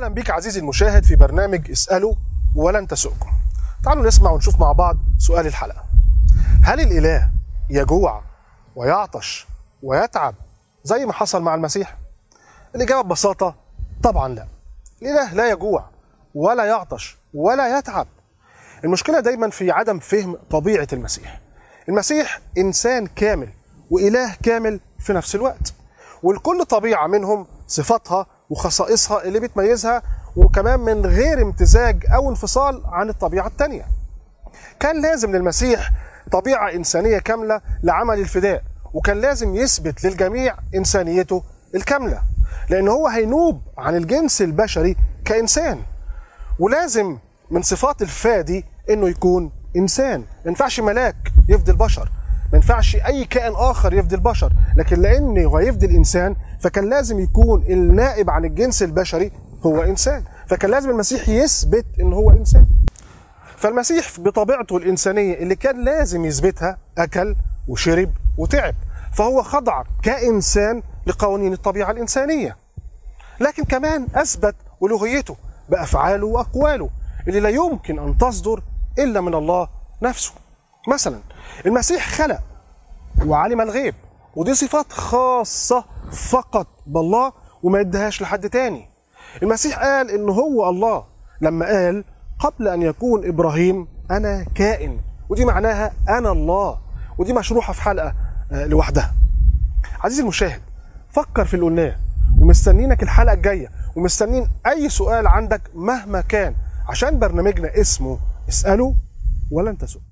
بيك عزيزي المشاهد في برنامج اسألوا ولن تسؤكم تعالوا نسمع ونشوف مع بعض سؤال الحلقة هل الإله يجوع ويعطش ويتعب زي ما حصل مع المسيح؟ الإجابة ببساطة طبعا لا الإله لا يجوع ولا يعطش ولا يتعب المشكلة دايما في عدم فهم طبيعة المسيح المسيح إنسان كامل وإله كامل في نفس الوقت ولكل طبيعة منهم صفاتها وخصائصها اللي بتميزها وكمان من غير امتزاج أو انفصال عن الطبيعة التانية كان لازم للمسيح طبيعة إنسانية كاملة لعمل الفداء وكان لازم يثبت للجميع إنسانيته الكاملة لأن هو هينوب عن الجنس البشري كإنسان ولازم من صفات الفادي إنه يكون إنسان ما ينفعش ملاك يفدي البشر ما ينفعش أي كائن آخر يفدي البشر لكن لأنه هيفدي الإنسان فكان لازم يكون النائب عن الجنس البشري هو إنسان فكان لازم المسيح يثبت إن هو إنسان فالمسيح بطبيعته الإنسانية اللي كان لازم يثبتها أكل وشرب وتعب فهو خضع كإنسان لقوانين الطبيعة الإنسانية لكن كمان أثبت ألوهيته بأفعاله وأقواله اللي لا يمكن أن تصدر إلا من الله نفسه مثلا المسيح خلق وعلم الغيب ودي صفات خاصة فقط بالله وما يديهاش لحد تاني المسيح قال إن هو الله لما قال قبل أن يكون إبراهيم أنا كائن ودي معناها أنا الله ودي مشروحة في حلقة آه، لوحدها عزيزي المشاهد فكر في اللي قلناه ومستنينك الحلقة الجاية ومستنين أي سؤال عندك مهما كان عشان برنامجنا اسمه اسألوا ولن تسؤوا